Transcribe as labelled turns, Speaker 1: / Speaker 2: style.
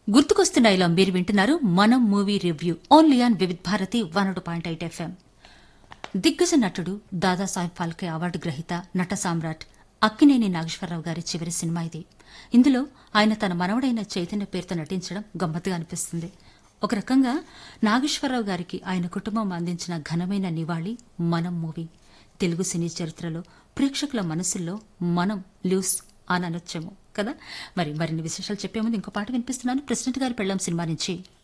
Speaker 1: గుర్తుకొస్తున్న ఇలా మీరు వింటున్నారు మనం movie review only on Vividh Bharati one point eight FM దిగ్గజ నటుడు దాదాసాహెబ్ ఫాల్కే అవార్డు గ్రహీత నట సామ్రాట్ అక్కినేని నాగేశ్వరరావు గారి చివరి సినిమా ఇది ఇందులో ఆయన తన మనవడైన చైతన్య పేరుతో నటించడం గమ్మత్తుగా అనిపిస్తుంది ఒక రకంగా నాగేశ్వరరావు గారికి ఆయన కుటుంబం అందించిన ఘనమైన నివాళి మనం మూవీ తెలుగు సినీ చరిత్రలో ప్రేక్షకుల మనసుల్లో మనం లూస్ అని అనొచ్చేమో కదా మరి మరిన్ని విశేషాలు చెప్పే ముందు ఇంకో పాట వినిపిస్తున్నాను ప్రెసిడెంట్ గారి పెళ్ళం సినిమా నుంచి